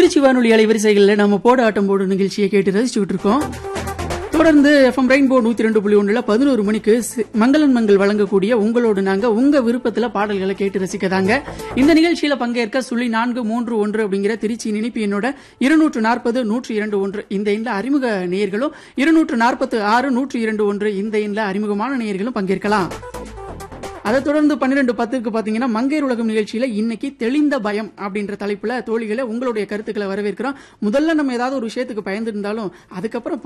திருச்சி வானொலி அலைவரிசைகளில் நம்ம போட ஆட்டம் போடும் நிகழ்ச்சியை கேட்டு ரசிச்சுக்கிட்டு இருக்கோம் தொடர்ந்து எஃப்எம் ரெயின்போ நூத்தி ரெண்டு புள்ளி ஒண்ணுல பதினோரு மணிக்கு சி- மங்களன் மங்கள் வழங்கக்கூடிய உங்களோடு நாங்க உங்க விருப்பத்துல பாடல்களை கேட்டு ரசிக்கதாங்க இந்த நிகழ்ச்சியில பங்கேற்க சுழி நான்கு மூன்று ஒன்று அப்படிங்கிற திருச்சி நினைப்பு என்னோட இருநூற்று நாற்பது நூற்று இரண்டு ஒன்று இந்த எண்ணில் அறிமுக நேயர்களும் இருநூற்று நாற்பத்து ஆறு நூற்று இரண்டு ஒன்று இந்த எண்ணில் அறிமுகமான நேயர்களும் பங்கேற்கலாம் அதை தொடர்ந்து பன்னிரெண்டு பத்துக்கு பாத்தீங்கன்னா மங்கையர் உலகம் நிகழ்ச்சியில இன்னைக்கு தெளிந்த பயம் அப்படின்ற தலைப்புல தோழிகளை உங்களுடைய கருத்துக்களை வரவேற்கிறோம் முதல்ல நம்ம ஏதாவது ஒரு விஷயத்துக்கு பயந்து இருந்தாலும் அதுக்கப்புறம்